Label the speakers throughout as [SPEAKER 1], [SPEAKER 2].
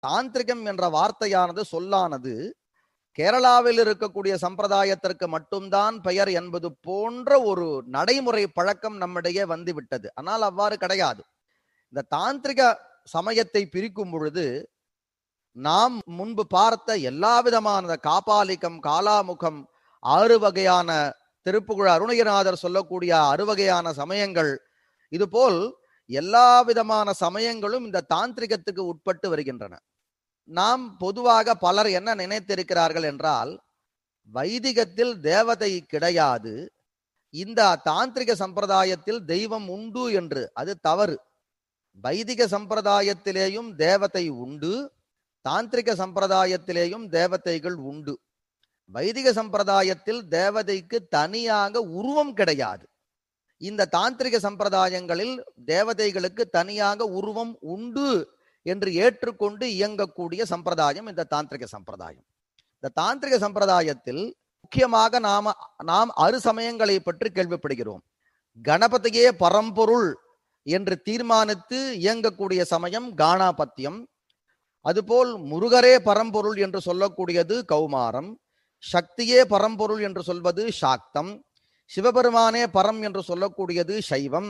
[SPEAKER 1] தாந்திரிகம் என்ற வார்த்தையானது சொல்லானது கேரளாவில் இருக்கக்கூடிய சம்பிரதாயத்திற்கு மட்டும்தான் பெயர் என்பது போன்ற ஒரு நடைமுறை பழக்கம் நம்மிடையே வந்து விட்டது ஆனால் அவ்வாறு கிடையாது இந்த தாந்திரிக சமயத்தை பிரிக்கும் பொழுது நாம் முன்பு பார்த்த எல்லா விதமான காபாலிகம் காலாமுகம் ஆறு வகையான திருப்புகழ் அருணகிரிநாதர் சொல்லக்கூடிய அறுவகையான சமயங்கள் இதுபோல் எல்லா விதமான சமயங்களும் இந்த தாந்திரிகத்துக்கு உட்பட்டு வருகின்றன நாம் பொதுவாக பலர் என்ன நினைத்திருக்கிறார்கள் என்றால் வைதிகத்தில் தேவதை கிடையாது இந்த தாந்திரிக சம்பிரதாயத்தில் தெய்வம் உண்டு என்று அது தவறு வைதிக சம்பிரதாயத்திலேயும் தேவதை உண்டு தாந்திரிக சம்பிரதாயத்திலேயும் தேவதைகள் உண்டு வைதிக சம்பிரதாயத்தில் தேவதைக்கு தனியாக உருவம் கிடையாது இந்த தாந்திரிக சம்பிரதாயங்களில் தேவதைகளுக்கு தனியாக உருவம் உண்டு என்று ஏற்றுக்கொண்டு இயங்கக்கூடிய சம்பிரதாயம் இந்த தாந்திரிக சம்பிரதாயம் இந்த தாந்திரிக சம்பிரதாயத்தில் முக்கியமாக நாம நாம் அறு சமயங்களை பற்றி கேள்விப்படுகிறோம் கணபதியே பரம்பொருள் என்று தீர்மானித்து இயங்கக்கூடிய சமயம் காணாபத்தியம் அதுபோல் முருகரே பரம்பொருள் என்று சொல்லக்கூடியது கௌமாரம் சக்தியே பரம்பொருள் என்று சொல்வது சாக்தம் சிவபெருமானே பரம் என்று சொல்லக்கூடியது சைவம்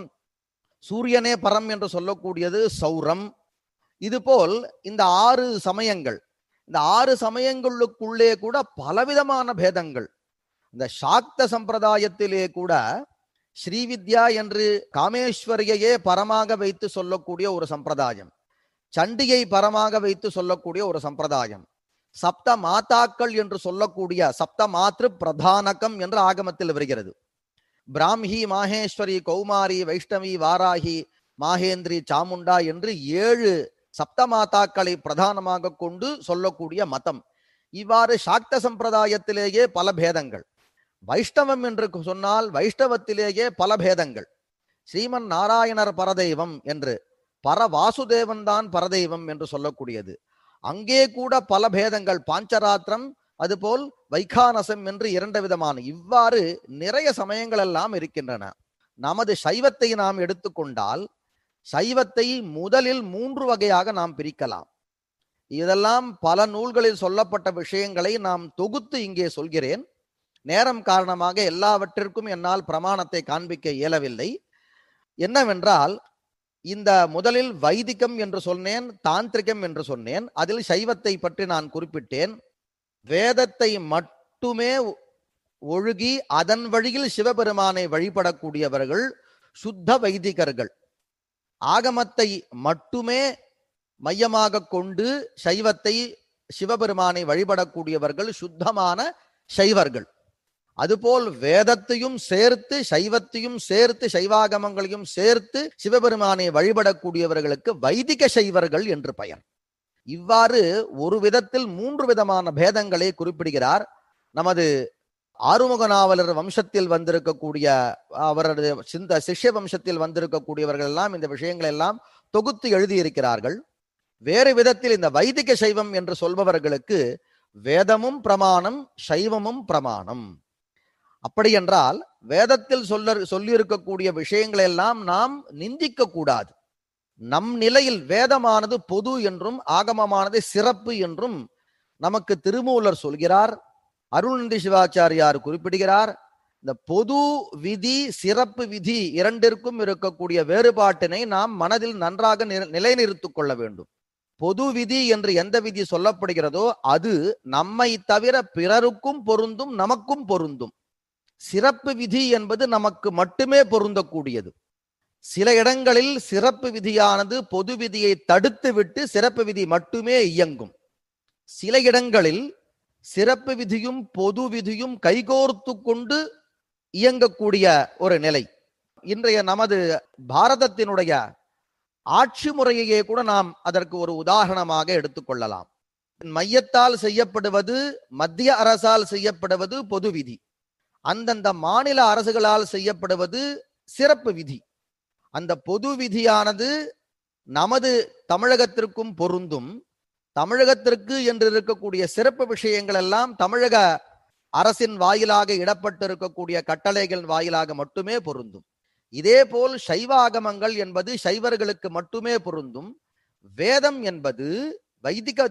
[SPEAKER 1] சூரியனே பரம் என்று சொல்லக்கூடியது சௌரம் இதுபோல் இந்த ஆறு சமயங்கள் இந்த ஆறு சமயங்களுக்குள்ளே கூட பலவிதமான பேதங்கள் இந்த சாக்த சம்பிரதாயத்திலே கூட ஸ்ரீவித்யா என்று காமேஸ்வரியையே பரமாக வைத்து சொல்லக்கூடிய ஒரு சம்பிரதாயம் சண்டியை பரமாக வைத்து சொல்லக்கூடிய ஒரு சம்பிரதாயம் சப்த மாதாக்கள் என்று சொல்லக்கூடிய சப்த மாத்ரு பிரதானகம் என்று ஆகமத்தில் வருகிறது பிராமி மாகேஸ்வரி கௌமாரி வைஷ்ணவி வாராகி மாகேந்திரி சாமுண்டா என்று ஏழு சப்த மாதாக்களை பிரதானமாக கொண்டு சொல்லக்கூடிய மதம் இவ்வாறு சாக்த சம்பிரதாயத்திலேயே பல பேதங்கள் வைஷ்ணவம் என்று சொன்னால் வைஷ்ணவத்திலேயே பல பேதங்கள் ஸ்ரீமன் நாராயணர் பரதெய்வம் என்று பர வாசுதேவன் தான் பரதெய்வம் என்று சொல்லக்கூடியது அங்கே கூட பல பேதங்கள் பாஞ்சராத்திரம் அதுபோல் வைகானசம் என்று இரண்டு விதமான இவ்வாறு நிறைய சமயங்கள் எல்லாம் இருக்கின்றன நமது சைவத்தை நாம் எடுத்துக்கொண்டால் சைவத்தை முதலில் மூன்று வகையாக நாம் பிரிக்கலாம் இதெல்லாம் பல நூல்களில் சொல்லப்பட்ட விஷயங்களை நாம் தொகுத்து இங்கே சொல்கிறேன் நேரம் காரணமாக எல்லாவற்றிற்கும் என்னால் பிரமாணத்தை காண்பிக்க இயலவில்லை என்னவென்றால் இந்த முதலில் வைதிகம் என்று சொன்னேன் தாந்திரிகம் என்று சொன்னேன் அதில் சைவத்தை பற்றி நான் குறிப்பிட்டேன் வேதத்தை மட்டுமே ஒழுகி அதன் வழியில் சிவபெருமானை வழிபடக்கூடியவர்கள் சுத்த வைதிகர்கள் ஆகமத்தை மட்டுமே மையமாக கொண்டு சைவத்தை சிவபெருமானை வழிபடக்கூடியவர்கள் சுத்தமான சைவர்கள் அதுபோல் வேதத்தையும் சேர்த்து சைவத்தையும் சேர்த்து சைவாகமங்களையும் சேர்த்து சிவபெருமானை வழிபடக்கூடியவர்களுக்கு வைதிக சைவர்கள் என்று பெயர் இவ்வாறு ஒரு விதத்தில் மூன்று விதமான பேதங்களை குறிப்பிடுகிறார் நமது ஆறுமுக நாவலர் வம்சத்தில் வந்திருக்கக்கூடிய அவரது சிந்த சிஷ்ய வம்சத்தில் வந்திருக்கக்கூடியவர்கள் எல்லாம் இந்த விஷயங்கள் எல்லாம் தொகுத்து எழுதியிருக்கிறார்கள் வேறு விதத்தில் இந்த வைதிக சைவம் என்று சொல்பவர்களுக்கு வேதமும் பிரமாணம் சைவமும் பிரமாணம் அப்படி என்றால் வேதத்தில் சொல்ல சொல்லியிருக்கக்கூடிய விஷயங்களை எல்லாம் நாம் நிந்திக்க கூடாது நம் நிலையில் வேதமானது பொது என்றும் ஆகமமானது சிறப்பு என்றும் நமக்கு திருமூலர் சொல்கிறார் அருள்நந்தி சிவாச்சாரியார் குறிப்பிடுகிறார் இந்த பொது விதி சிறப்பு விதி இரண்டிற்கும் இருக்கக்கூடிய வேறுபாட்டினை நாம் மனதில் நன்றாக நிலைநிறுத்திக் கொள்ள வேண்டும் பொது விதி என்று எந்த விதி சொல்லப்படுகிறதோ அது நம்மை தவிர பிறருக்கும் பொருந்தும் நமக்கும் பொருந்தும் சிறப்பு விதி என்பது நமக்கு மட்டுமே பொருந்தக்கூடியது சில இடங்களில் சிறப்பு விதியானது பொது விதியை தடுத்து விட்டு சிறப்பு விதி மட்டுமே இயங்கும் சில இடங்களில் சிறப்பு விதியும் பொது விதியும் கைகோர்த்து கொண்டு இயங்கக்கூடிய ஒரு நிலை இன்றைய நமது பாரதத்தினுடைய ஆட்சி முறையையே கூட நாம் அதற்கு ஒரு உதாரணமாக எடுத்துக்கொள்ளலாம் மையத்தால் செய்யப்படுவது மத்திய அரசால் செய்யப்படுவது பொது விதி அந்தந்த மாநில அரசுகளால் செய்யப்படுவது சிறப்பு விதி அந்த பொது விதியானது நமது தமிழகத்திற்கும் பொருந்தும் தமிழகத்திற்கு என்று இருக்கக்கூடிய சிறப்பு விஷயங்கள் எல்லாம் தமிழக அரசின் வாயிலாக இடப்பட்டிருக்கக்கூடிய கட்டளைகள் வாயிலாக மட்டுமே பொருந்தும் இதே போல் சைவ ஆகமங்கள் என்பது சைவர்களுக்கு மட்டுமே பொருந்தும் வேதம் என்பது வைதிக